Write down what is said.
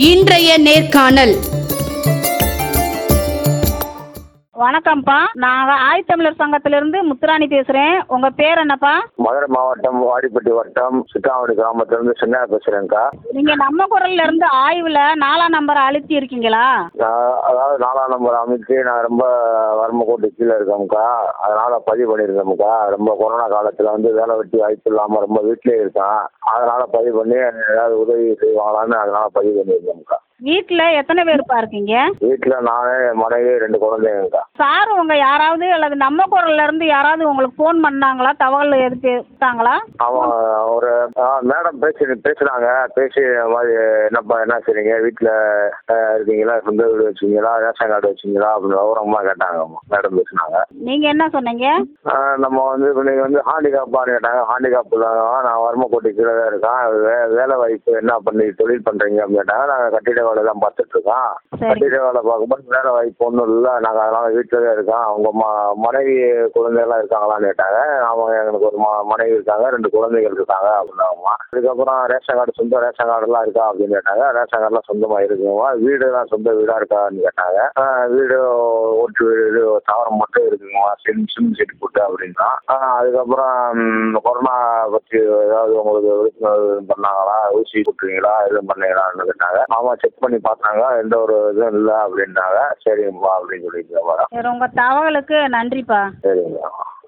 இன்றைய நேர்காணல் வணக்கம்ப்பா நாங்கள் ஆய்த்தமிழர் சங்கத்திலிருந்து முத்துராணி பேசுகிறேன் உங்கள் பேர் என்னப்பா மதுரை மாவட்டம் வாடிப்பட்டி வட்டம் சித்தாவடி கிராமத்திலிருந்து சின்ன பேசுறேன்க்கா நீங்கள் நம்ம குரல்ல இருந்து ஆய்வில் நாலாம் நம்பரை அழுத்தி இருக்கீங்களா நான் அதாவது நாலாம் நம்பர் அமைச்சு நான் ரொம்ப வறுமை கோட்டு கீழே இருக்கேன்க்கா அதனால பதிவு பண்ணியிருக்கேன்க்கா ரொம்ப கொரோனா காலத்தில் வந்து வேலை வெட்டி வாய்ப்பு இல்லாமல் ரொம்ப வீட்டிலே இருக்கேன் அதனால பதிவு பண்ணி ஏதாவது உதவி செய்வாங்களான்னு அதனால பதிவு பண்ணியிருக்கேன்க்கா வீட்டில் எத்தனை பேருப்பா இருக்கீங்க வீட்டில் நானே என் மனைவி ரெண்டு குழந்தைங்கக்கா சார் உங்கள் யாராவது அல்லது நம்ம குரல்ல இருந்து யாராவது உங்களுக்கு ஃபோன் பண்ணாங்களா தகவல் எது பேசிட்டாங்களா அவன் ஒரு மேடம் பேசி பேசுனாங்க பேசி இந்த மாதிரி என்னப்பா என்ன செய்றீங்க வீட்டில் இருக்கீங்களா சொந்த வீடு வச்சுங்களா ரேஷன் கார்டு வச்சுங்களா அப்படின்னு விவரமாக கேட்டாங்க மேடம் பேசுனாங்க நீங்கள் என்ன சொன்னீங்க ஆஹ் நம்ம வந்து இப்போ நீங்கள் வந்து ஹாண்டிகாப்பான்னு கேட்டாங்க ஹாண்டிகாப் இல்லாதவன் நான் வறுமை கோட்டி கீழே தான் இருக்கேன் வே வேலை வாய்ப்பு என்ன பண்ணி தொழில் பண்ணுறீங்க அப்படின்னு கேட்டாங்க நாங்கள் கட்டிட வேலை தான் பார்த்துட்டு இருக்கோம் சரி கட்டிட வேலை பார்க்கும்போது வேலை வாய்ப்பு ஒன்றும் இல்லை நாங்கள் அதனால் வீட்டில் தான் இருக்கோம் அவங்க ம மனைவி குழந்தைகள்லாம் இருக்காங்களான்னு கேட்டாங்க அவங்க எங்களுக்கு ஒரு ம மனைவி இருக்காங்க ரெண்டு குழந்தைகள் இருக்காங்க அப்படின்னாங்கம்மா அதுக்கப்புறம் ரேஷன் கார்டு சொந்த ரேஷன் கார்டுலாம் இருக்கா அப்படின்னு கேட்டாங்க ரேஷன் கார்டுலாம் சொந்தமாக இருக்குங்கம்மா வீடுலாம் சொந்த வீடாக இருக்கான்னு கேட்டாங்க ஆஹ் வீடு ஓட்டு வீடு ஒரு தவறம் மட்டும் இருக்குங்கம்மா சிம் சிம் சீட் போட்டு அப்படின்னா ஆஹ் அதுக்கப்புறம் ம், கொரோனா பற்றி ஏதாவது உங்களுக்கு விழிப்புணர்வு பண்ணாங்களா ஊசி போட்டுருக்கீங்களா எதுவும் பண்ணீங்களான்னு கேட்டாங்க ஆமாம் செக் பண்ணி பார்த்தாங்க எந்த ஒரு இதுவும் இல்லை அப்படின்னாங்க சரிங்கப்பா அப்படின்னு சொல்லிட்டு மேடம் சரி உங்கள் தகவலுக்கு நன்றிப்பா சரிங்க